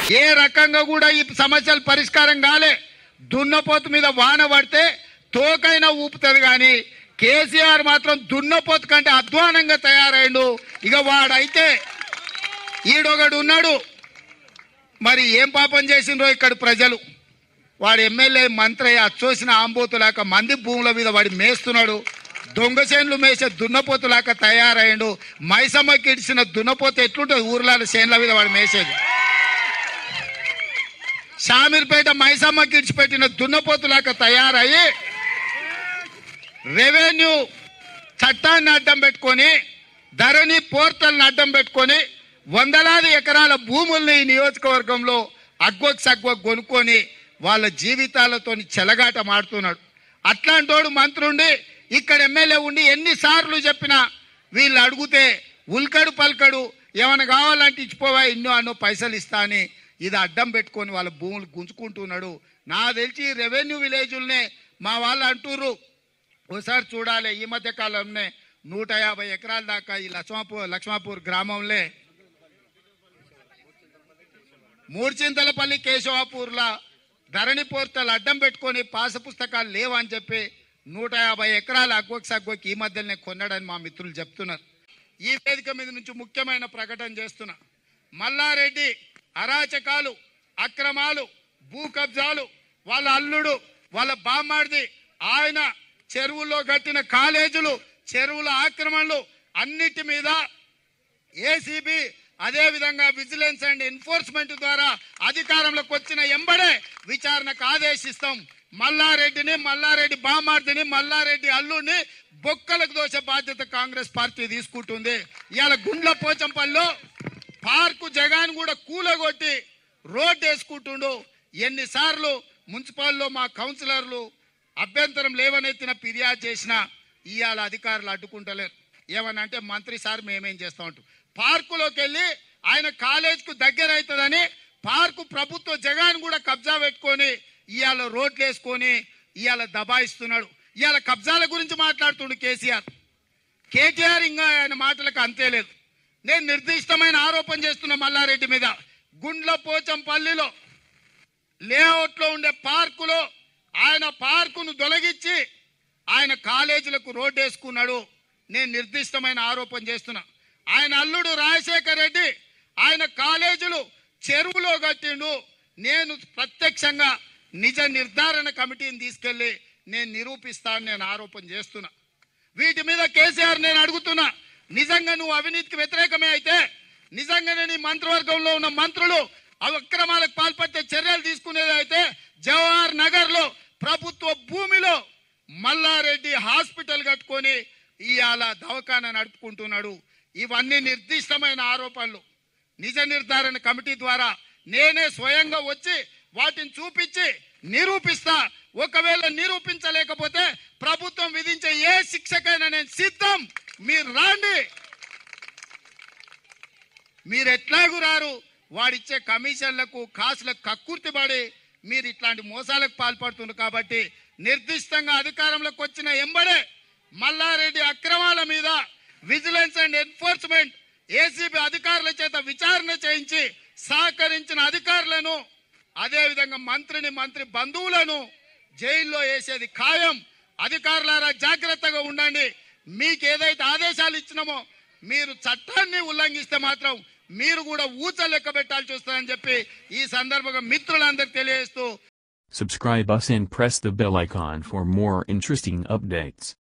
ఏ రకంగా కూడా ఈ సమస్యలు పరిష్కారం కాలే దున్నపోతు మీద వాన పడితే తోకైనా ఊపుతుంది కానీ కేసీఆర్ మాత్రం దున్నపోతు కంటే అధ్వానంగా తయారైండు ఇక వాడైతే ఈడొకడు ఉన్నాడు మరి ఏం పాపం చేసిండ్రో ఇక్కడ ప్రజలు వాడు ఎమ్మెల్యే మంత్రి అచ్చోసిన ఆంబోతులాక మంది భూముల మీద వాడు మేస్తున్నాడు దొంగ చేన్లు మేసే దున్నపోతులాక తయారయ్యాడు మైసమ్మకి ఇడిచిన దున్నపోత ఎట్లుంటుంది ఊర్లలో చేన్ల మీద వాడు మేసేది షామీర్పేట మైసమ్మకి ఇడిచిపెట్టిన దున్నపోతులాక తయారయ్యి రెవెన్యూ చట్టాన్ని అడ్డం పెట్టుకొని ధరణి పోర్టల్ని అడ్డం పెట్టుకొని వందలాది ఎకరాల భూముల్ని ఈ నియోజకవర్గంలో అగ్వక్ సగ్వక్ కొనుక్కొని వాళ్ళ జీవితాలతో చెలగాట మాడుతున్నాడు అట్లాంటోడు మంత్రుండి ఇక్కడ ఎమ్మెల్యే ఉండి ఎన్నిసార్లు చెప్పినా వీళ్ళు అడిగితే ఉల్కడు పల్కడు ఏమైనా కావాలంటే ఇచ్చిపోవా ఎన్నో అన్నో పైసలు ఇస్తా అని ఇది అడ్డం పెట్టుకొని వాళ్ళ భూములు గుంజుకుంటున్నాడు నా తెలిసి రెవెన్యూ విలేజుల్నే మా వాళ్ళు అంటుర్రు ఒకసారి చూడాలి ఈ మధ్య కాలంలో నూట యాభై ఎకరాల దాకా ఈ లక్ష్మాపూర్ లక్ష్మాపూర్ గ్రామంలో మూర్చింతలపల్లి కేశవాపూర్ల ధరణి పోర్టల్ అడ్డం పెట్టుకొని పాస పుస్తకాలు లేవని చెప్పి నూట యాభై ఎకరాల అగ్గోకి సగ్గోకి ఈ మధ్యలోనే కొన్నాడని మా మిత్రులు చెప్తున్నారు ఈ వేదిక మీద నుంచి ముఖ్యమైన ప్రకటన చేస్తున్నా మల్లారెడ్డి అరాచకాలు అక్రమాలు భూ కబ్జాలు వాళ్ళ అల్లుడు వాళ్ళ బామ్మాడిది ఆయన చెరువుల్లో కట్టిన కాలేజీలు చెరువుల ఆక్రమణలు అన్నిటి మీద ఏసీబీ అదే విధంగా విజిలెన్స్ అండ్ ఎన్ఫోర్స్మెంట్ ద్వారా అధికారంలోకి వచ్చిన ఎంబడే విచారణకు ఆదేశిస్తాం మల్లారెడ్డిని మల్లారెడ్డి బామార్దిని మల్లారెడ్డి అల్లుడిని బొక్కలకు దోసే బాధ్యత కాంగ్రెస్ పార్టీ తీసుకుంటుంది ఇవాళ గుండ్ల పోచంపల్లిలో పార్కు జగాన్ కూడా కూలగొట్టి రోడ్డు వేసుకుంటుండు ఎన్నిసార్లు మున్సిపాల్లో మా కౌన్సిలర్లు అభ్యంతరం లేవనెత్తిన ఫిర్యాదు చేసినా ఇవాళ అధికారులు అడ్డుకుంటలేరు ఏమని అంటే మంత్రి సార్ మేమేం చేస్తాం అంటూ పార్కులోకి వెళ్ళి ఆయన కాలేజ్కు దగ్గర అవుతుందని పార్కు ప్రభుత్వ జగాన్ కూడా కబ్జా పెట్టుకొని ఇవాళ రోడ్లు వేసుకొని ఇవాళ దబాయిస్తున్నాడు ఇవాళ కబ్జాల గురించి మాట్లాడుతుండు కేసీఆర్ కేటీఆర్ ఇంకా ఆయన మాటలకు అంతే లేదు నేను నిర్దిష్టమైన ఆరోపణ చేస్తున్నా మల్లారెడ్డి మీద గుండ్ల పోచంపల్లిలో లేఅవుట్లో ఉండే పార్కులో ఆయన పార్కును తొలగించి ఆయన కాలేజీలకు రోడ్డు వేసుకున్నాడు నేను నిర్దిష్టమైన ఆరోపణ చేస్తున్నా ఆయన అల్లుడు రాజశేఖర్ రెడ్డి ఆయన కాలేజీలు చెరువులో కట్టిండు నేను ప్రత్యక్షంగా నిజ నిర్ధారణ కమిటీని తీసుకెళ్లి నేను నిరూపిస్తాను నేను ఆరోపణ చేస్తున్నా వీటి మీద కేసీఆర్ నేను అడుగుతున్నా నిజంగా నువ్వు అవినీతికి వ్యతిరేకమే అయితే నిజంగానే నీ మంత్రివర్గంలో ఉన్న మంత్రులు అక్రమాలకు పాల్పట్టే చర్యలు తీసుకునేది అయితే జవహర్ నగర్ లో ప్రభుత్వ భూమిలో మల్లారెడ్డి హాస్పిటల్ కట్టుకొని ఇవాళ దవాఖానా నడుపుకుంటున్నాడు ఇవన్నీ నిర్దిష్టమైన ఆరోపణలు నిజ నిర్ధారణ కమిటీ ద్వారా నేనే స్వయంగా వచ్చి వాటిని చూపించి నిరూపిస్తా ఒకవేళ నిరూపించలేకపోతే ప్రభుత్వం విధించే ఏ శిక్షకైనా నేను సిద్ధం మీరు రాండి మీరు ఎట్లాగూ రారు వాడిచ్చే కమిషన్లకు కాసులకు కక్కుర్తి పడి మీరు ఇట్లాంటి మోసాలకు పాల్పడుతున్నారు కాబట్టి నిర్దిష్టంగా అధికారంలోకి వచ్చిన ఎంబడే మల్లారెడ్డి అక్రమాల మీద విజిలెన్స్ అండ్ ఎన్ఫోర్స్మెంట్ ఏసీబీ అధికారుల చేత విచారణ చేయించి సహకరించిన అధికారులను అదే విధంగా మంత్రిని మంత్రి బంధువులను జైల్లో వేసేది ఖాయం అధికారులారా జాగ్రత్తగా ఉండండి మీకు ఏదైతే ఆదేశాలు ఇచ్చినామో మీరు చట్టాన్ని ఉల్లంఘిస్తే మాత్రం మీరు కూడా ఊచ లెక్క పెట్టాల్సి వస్తుందని చెప్పి ఈ సందర్భంగా మిత్రులందరికీ తెలియజేస్తూ Subscribe us and press the bell icon for more interesting updates.